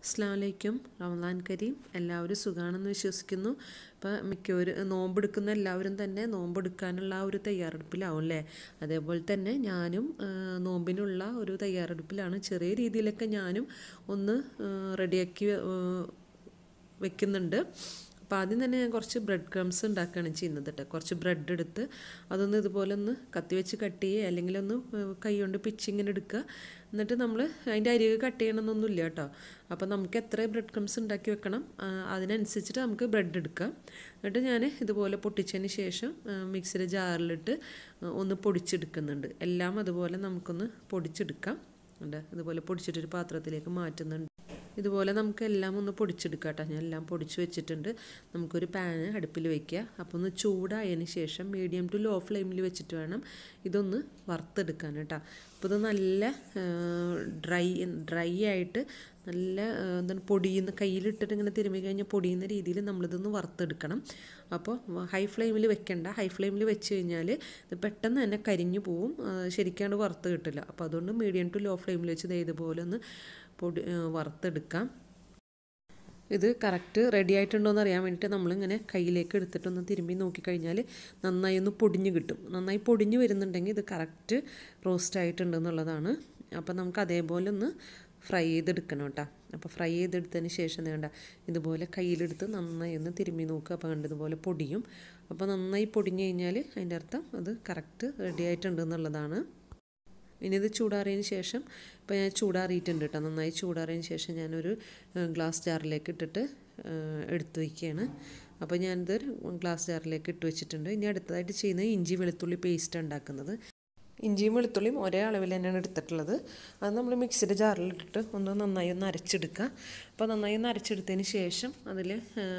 അസ്ലാമലൈക്കും റമദാൻ കരീം എല്ലാവരും സുഖാണെന്ന് വിശ്വസിക്കുന്നു ഇപ്പം മിക്കവരും നോമ്പെടുക്കുന്ന എല്ലാവരും തന്നെ നോമ്പെടുക്കാനുള്ള ആ ഒരു തയ്യാറെടുപ്പിലാവും അല്ലേ അതേപോലെ തന്നെ ഞാനും ആ, നോമ്പിനുള്ള ഒരു തയ്യാറെടുപ്പിലാണ് ചെറിയ രീതിയിലൊക്കെ ഞാനും ഒന്ന് ആ, റെഡിയാക്കി ആ, വെക്കുന്നുണ്ട് അപ്പോൾ ആദ്യം തന്നെ ഞാൻ കുറച്ച് ബ്രെഡ് ക്രംസ് ഉണ്ടാക്കുകയാണ് ചെയ്യുന്നത് കേട്ടോ കുറച്ച് ബ്രെഡ് എടുത്ത് അതൊന്ന് ഇതുപോലെ ഒന്ന് കത്തി വെച്ച് കട്ട് ചെയ്യുക അല്ലെങ്കിൽ ഒന്ന് ഏഹ്, കൈ കൊണ്ട് പിച്ച് ഇങ്ങനെ എടുക്കുക എന്നിട്ട് നമ്മൾ അതിൻ്റെ അരികെ കട്ട് ചെയ്യണമെന്നൊന്നുമില്ല കേട്ടോ അപ്പോൾ നമുക്ക് എത്ര ബ്രെഡ് ക്രംസ് ഉണ്ടാക്കി വെക്കണം ആ, അതിനനുസരിച്ചിട്ട് നമുക്ക് ബ്രെഡ് എടുക്കാം എന്നിട്ട് ഞാൻ ഇതുപോലെ പൊട്ടിച്ചതിന് ശേഷം മിക്സിയുടെ ജാറിലിട്ട് ഒന്ന് പൊടിച്ചെടുക്കുന്നുണ്ട് എല്ലാം അതുപോലെ നമുക്കൊന്ന് പൊടിച്ചെടുക്കാം ഉണ്ട് ഇതുപോലെ പൊടിച്ചിട്ടൊരു പാത്രത്തിലേക്ക് മാറ്റുന്നുണ്ട് ഇതുപോലെ നമുക്ക് എല്ലാം ഒന്ന് പൊടിച്ചെടുക്കാം കേട്ടോ ഞാൻ എല്ലാം പൊടിച്ച് വെച്ചിട്ടുണ്ട് നമുക്കൊരു പാന് അടുപ്പിൽ വെക്കുക അപ്പോൾ ഒന്ന് ചൂടായതിന് ശേഷം മീഡിയം ടു ലോ ഫ്ലെയിമിൽ വെച്ചിട്ട് വേണം ഇതൊന്ന് വറുത്തെടുക്കാൻ കേട്ടോ അപ്പോൾ ഇത് നല്ല ഡ്രൈ ഡ്രൈ ആയിട്ട് നല്ല ആ, എന്താണ് പൊടിയുന്ന കയ്യിലിട്ടിട്ട് ഇങ്ങനെ തിരുമ്മി കഴിഞ്ഞാൽ പൊടിയുന്ന രീതിയിൽ നമ്മളിതൊന്ന് വറുത്തെടുക്കണം അപ്പോൾ ഹൈ ഫ്ലെയിമിൽ വെക്കണ്ട ഹൈ ഫ്ലെയിമിൽ വെച്ച് കഴിഞ്ഞാൽ ഇത് പെട്ടെന്ന് തന്നെ കരിഞ്ഞു പോവും ആ, ശരിക്കാണ്ട് വറുത്ത് കിട്ടില്ല അപ്പോൾ അതുകൊണ്ട് മീഡിയം ടു ലോ ഫ്ലെയിമിൽ വെച്ച് ദേ ഇതുപോലെ ഒന്ന് പൊടി ആ, വറുത്തെടുക്കാം ഇത് കറക്റ്റ് റെഡി ആയിട്ടുണ്ടോ എന്ന് അറിയാൻ വേണ്ടിയിട്ട് നമ്മളിങ്ങനെ കയ്യിലേക്ക് എടുത്തിട്ടൊന്ന് തിരുമ്പി നോക്കിക്കഴിഞ്ഞാൽ നന്നായി ഒന്ന് പൊടിഞ്ഞ് കിട്ടും നന്നായി പൊടിഞ്ഞ് വരുന്നുണ്ടെങ്കിൽ ഇത് കറക്റ്റ് റോസ്റ്റ് ആയിട്ടുണ്ടെന്നുള്ളതാണ് അപ്പോൾ നമുക്ക് അതേപോലെ ഒന്ന് ഫ്രൈ ചെയ്തെടുക്കണം കേട്ടോ അപ്പോൾ ഫ്രൈ ചെയ്തെടുത്തതിന് ശേഷം വേണ്ട ഇതുപോലെ കയ്യിലെടുത്ത് നന്നായി ഒന്ന് തിരുമ്മി നോക്കുക അപ്പോൾ കണ്ട് ഇതുപോലെ പൊടിയും അപ്പോൾ നന്നായി പൊടിഞ്ഞ് കഴിഞ്ഞാൽ അതിൻ്റെ അർത്ഥം അത് കറക്റ്റ് റെഡി ആയിട്ടുണ്ട് എന്നുള്ളതാണ് ഇനി ഇത് ചൂടാറിയതിന് ശേഷം ഇപ്പോൾ ഞാൻ ചൂടാറിയിട്ടുണ്ട് കേട്ടോ നന്നായി ചൂടാറിയതിന് ശേഷം ഞാനൊരു ഏഹ്, ഗ്ലാസ് ജാറിലേക്ക് ഇട്ടിട്ട് ഏഹ്, എടുത്ത് വയ്ക്കുകയാണ് അപ്പോൾ ഞാനിത് ഗ്ലാസ് ജാറിലേക്ക് ഇട്ട് വെച്ചിട്ടുണ്ട് ഇനി അടുത്തതായിട്ട് ചെയ്യുന്നത് ഇഞ്ചി വെളുത്തുള്ളി പേസ്റ്റ് ഉണ്ടാക്കുന്നത് ഇഞ്ചിയും വെളുത്തുള്ളിയും ഒരേ അളവിൽ തന്നെയാണ് എടുത്തിട്ടുള്ളത് അത് നമ്മൾ മിക്സിയുടെ ജാറിലിട്ടിട്ട് ഒന്ന് നന്നായി ഒന്ന് അരച്ചെടുക്കുക അപ്പോൾ നന്നായി ഒന്ന് അരച്ചെടുത്തതിന് ശേഷം അതിൽ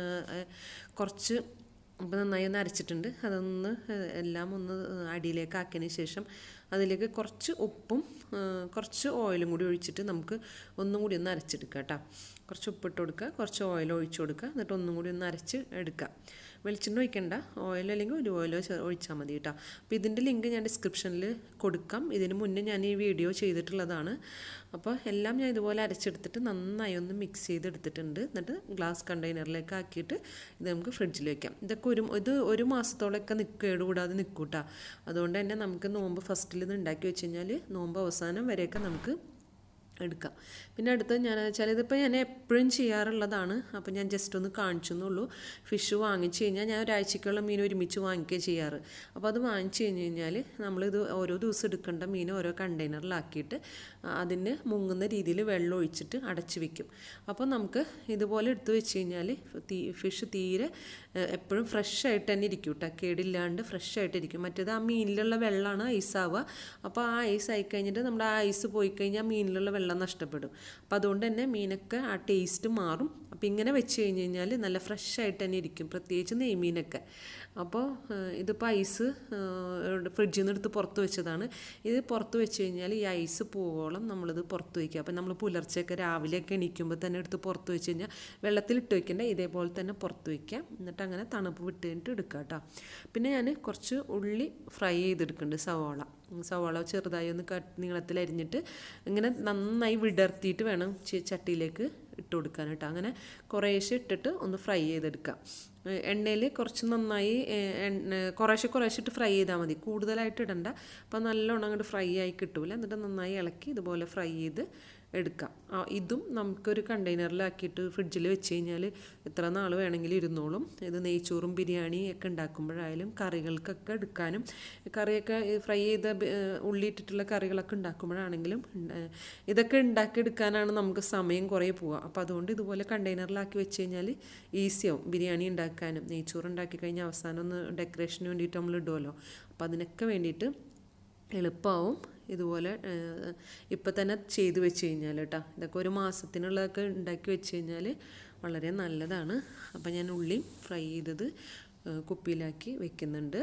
കുറച്ച് അപ്പോൾ നന്നായി ഒന്ന് അരച്ചിട്ടുണ്ട് അതൊന്ന് ഏഹ്, എല്ലാം ഒന്ന് അടിയിലേക്ക് ആക്കിയതിന് ശേഷം അതിലേക്ക് കുറച്ച് ഉപ്പും ഏഹ്, കുറച്ച് ഓയിലും കൂടി ഒഴിച്ചിട്ട് നമുക്ക് ഒന്നും കൂടി ഒന്ന് അരച്ചെടുക്കുക കേട്ടോ കുറച്ച് ഉപ്പിട്ട് കൊടുക്കുക കുറച്ച് ഓയിൽ ഒഴിച്ച് കൊടുക്കുക എന്നിട്ട് ഒന്നും കൂടി ഒന്ന് അരച്ച് എടുക്കുക വെളിച്ചെണ്ണ ഒഴിക്കണ്ട ഓയിൽ അല്ലെങ്കിൽ ഒരു ഓയിലോ ചെ- ഒഴിച്ചാൽ മതി കേട്ടോ അപ്പോൾ ഇതിൻ്റെ ലിങ്ക് ഞാൻ ഡിസ്ക്രിപ്ഷനിൽ കൊടുക്കാം ഇതിന് മുന്നേ ഞാൻ ഈ വീഡിയോ ചെയ്തിട്ടുള്ളതാണ് അപ്പോൾ എല്ലാം ഞാൻ ഇതുപോലെ അരച്ചെടുത്തിട്ട് നന്നായി ഒന്ന് മിക്സ് ചെയ്തെടുത്തിട്ടുണ്ട് എന്നിട്ട് ഗ്ലാസ് കണ്ടെയ്നറിലേക്ക് ആക്കിയിട്ട് ഇത് നമുക്ക് ഫ്രിഡ്ജിൽ വെക്കാം ഇതൊക്കെ ഒരു ഇത് ഒരു മാസത്തോളമൊക്കെ നിൽക്കുക കേടുകൂടാതെ നിൽക്കൂട്ടാ അതുകൊണ്ട് തന്നെ നമുക്ക് നോമ്പ് ഫസ്റ്റിൽ ഇത് ഉണ്ടാക്കി വെച്ച് കഴിഞ്ഞാൽ നോമ്പ് അവസാനം വരെയൊക്കെ നമുക്ക് എടുക്കാം പിന്നെ അടുത്തത് ഞാൻ വെച്ചാൽ ഇതിപ്പോൾ ഞാൻ എപ്പോഴും ചെയ്യാറുള്ളതാണ് അപ്പോൾ ഞാൻ ജസ്റ്റ് ഒന്ന് കാണിച്ചു എന്നുള്ളൂ ഫിഷ് വാങ്ങിച്ചു കഴിഞ്ഞാൽ ഞാൻ ഒരാഴ്ചക്കുള്ള മീൻ ഒരുമിച്ച് വാങ്ങിക്കുക ചെയ്യാറ് അപ്പോൾ അത് വാങ്ങിച്ചു കഴിഞ്ഞ് കഴിഞ്ഞാൽ നമ്മളിത് ഓരോ ദിവസം എടുക്കേണ്ട മീൻ ഓരോ കണ്ടെയ്നറിലാക്കിയിട്ട് അതിന് മുങ്ങുന്ന രീതിയിൽ വെള്ളം ഒഴിച്ചിട്ട് അടച്ചു വെക്കും അപ്പോൾ നമുക്ക് ഇതുപോലെ എടുത്തു വെച്ച് കഴിഞ്ഞാൽ തീ ഫിഷ് തീരെ എപ്പോഴും ഫ്രഷ് ആയിട്ട് തന്നെ ഇരിക്കും കേട്ടോ കേടില്ലാണ്ട് ഫ്രഷ് ആയിട്ടിരിക്കും മറ്റേത് ആ മീനിലുള്ള വെള്ളമാണ് ഐസാവുക അപ്പോൾ ആ ഐസ് ആയി കഴിഞ്ഞിട്ട് നമ്മുടെ ആ ഐസ് പോയി കഴിഞ്ഞാൽ മീനിലുള്ള വെള്ളം നഷ്ടപ്പെടും അപ്പോൾ അതുകൊണ്ട് തന്നെ മീനൊക്കെ ആ ടേസ്റ്റ് മാറും അപ്പോൾ ഇങ്ങനെ വെച്ച് കഴിഞ്ഞ് കഴിഞ്ഞാൽ നല്ല ഫ്രഷ് ആയിട്ട് തന്നെ ഇരിക്കും പ്രത്യേകിച്ച് നെയ്മീനൊക്കെ അപ്പോൾ ഏഹ്, ഇതിപ്പോൾ ഐസ് ഏഹ്, ഫ്രിഡ്ജിൽ നിന്ന് എടുത്ത് പുറത്ത് വെച്ചതാണ് ഇത് പുറത്ത് വെച്ച് കഴിഞ്ഞാൽ ഈ ഐസ് പോവോളം നമ്മളിത് പുറത്ത് വയ്ക്കുക അപ്പോൾ നമ്മൾ പുലർച്ചെയൊക്കെ രാവിലെയൊക്കെ എണീക്കുമ്പോൾ തന്നെ എടുത്ത് പുറത്ത് വെച്ച് കഴിഞ്ഞാൽ വെള്ളത്തിലിട്ട് വെക്കേണ്ട ഇതേപോലെ തന്നെ പുറത്ത് വയ്ക്കുക എന്നിട്ട് അങ്ങനെ തണുപ്പ് വിട്ട് കഴിഞ്ഞിട്ട് എടുക്കുക കേട്ടോ പിന്നെ ഞാൻ കുറച്ച് ഉള്ളി ഫ്രൈ ചെയ്തെടുക്കുന്നുണ്ട് സവാള സവാള ചെറുതായി ഒന്ന് കട്ട് നീളത്തിൽ അരിഞ്ഞിട്ട് ഇങ്ങനെ നന്നായി വിടർത്തിയിട്ട് വേണം ചി- ചട്ടിയിലേക്ക് ഇട്ട് കൊടുക്കാൻ കേട്ടോ അങ്ങനെ കുറേശ്ശെ ഇട്ടിട്ട് ഒന്ന് ഫ്രൈ ചെയ്തെടുക്കാം എണ്ണയിൽ കുറച്ച് നന്നായി ഏഹ്, എണ്ണ കുറേശ്ശെ കുറേശ്ശെ ഇട്ട് ഫ്രൈ ചെയ്താൽ മതി കൂടുതലായിട്ട് ഇടണ്ട അപ്പോൾ നല്ലോണം അങ്ങോട്ട് ഫ്രൈ ആയി കിട്ടൂല എന്നിട്ട് നന്നായി ഇളക്കി ഇതുപോലെ ഫ്രൈ ചെയ്ത് എടുക്കാം ആ ഇതും നമുക്കൊരു കണ്ടെയ്നറിലാക്കിയിട്ട് ഫ്രിഡ്ജിൽ വെച്ച് കഴിഞ്ഞാൽ എത്ര നാൾ വേണമെങ്കിലും ഇരുന്നോളും ഇത് നെയ്ച്ചോറും ബിരിയാണി ഒക്കെ ഉണ്ടാക്കുമ്പോഴായാലും കറികൾക്കൊക്കെ എടുക്കാനും കറിയൊക്കെ ഫ്രൈ ചെയ്ത ബ- ഏഹ് ഉള്ളി ഇട്ടിട്ടുള്ള കറികളൊക്കെ ഉണ്ടാക്കുമ്പോഴാണെങ്കിലും ഉണ്ട- ഇതൊക്കെ ഉണ്ടാക്കിയെടുക്കാനാണ് നമുക്ക് സമയം കുറേ പോവുക അപ്പോൾ അതുകൊണ്ട് ഇതുപോലെ കണ്ടെയ്നറിലാക്കി വെച്ച് കഴിഞ്ഞാൽ ഈസിയാവും ബിരിയാണി ഉണ്ടാക്കാനും നെയ്ച്ചോറ് ഉണ്ടാക്കി കഴിഞ്ഞാൽ അവസാനം ഒന്ന് ഡെക്കറേഷന് വേണ്ടിയിട്ട് നമ്മൾ ഇടുമല്ലോ അപ്പോൾ അതിനൊക്കെ വേണ്ടിയിട്ട് എളുപ്പമാവും ഇതുപോലെ ഇപ്പം തന്നെ ചെയ്ത് വെച്ച് കഴിഞ്ഞാൽ കേട്ടോ ഇതൊക്കെ ഒരു മാസത്തിനുള്ളതൊക്കെ ഉണ്ടാക്കി വെച്ച് കഴിഞ്ഞാൽ വളരെ നല്ലതാണ് അപ്പം ഞാൻ ഉള്ളി ഫ്രൈ ചെയ്തത് ഏഹ് കുപ്പിയിലാക്കി വെക്കുന്നുണ്ട്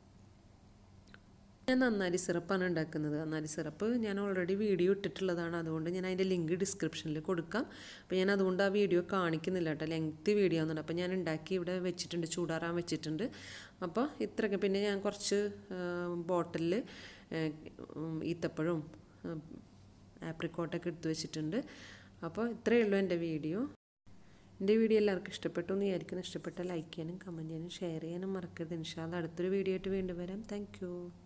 ഞാൻ നന്നാരി സിറപ്പാണ് ഉണ്ടാക്കുന്നത് നന്നാരി സിറപ്പ് ഞാൻ ഓൾറെഡി വീഡിയോ ഇട്ടിട്ടുള്ളതാണ് അതുകൊണ്ട് ഞാൻ അതിൻ്റെ ലിങ്ക് ഡിസ്ക്രിപ്ഷനിൽ കൊടുക്കാം അപ്പോൾ ഞാൻ അതുകൊണ്ട് ആ വീഡിയോ കാണിക്കുന്നില്ല കേട്ടോ ലെങ്തി വീഡിയോ ആണെന്നുണ്ട് അപ്പോൾ ഞാൻ ഉണ്ടാക്കി ഇവിടെ വെച്ചിട്ടുണ്ട് ചൂടാറാൻ വെച്ചിട്ടുണ്ട് അപ്പോൾ ഇത്രയൊക്കെ പിന്നെ ഞാൻ കുറച്ച് ബോട്ടിലിൽ ഈത്തപ്പഴവും ആപ്രിക്കോട്ടൊക്കെ എടുത്ത് വെച്ചിട്ടുണ്ട് അപ്പോൾ ഇത്രയേ ഉള്ളൂ എൻ്റെ വീഡിയോ എൻ്റെ വീഡിയോ എല്ലാവർക്കും ഇഷ്ടപ്പെട്ടു എന്ന് വിചാരിക്കുന്നു ഇഷ്ടപ്പെട്ട ലൈക്ക് ചെയ്യാനും കമൻറ്റ് ചെയ്യാനും ഷെയർ ചെയ്യാനും മറക്കരുത് ഇൻഷാല്ല അടുത്തൊരു വീഡിയോ ആയിട്ട് വീണ്ടും വരാം താങ്ക്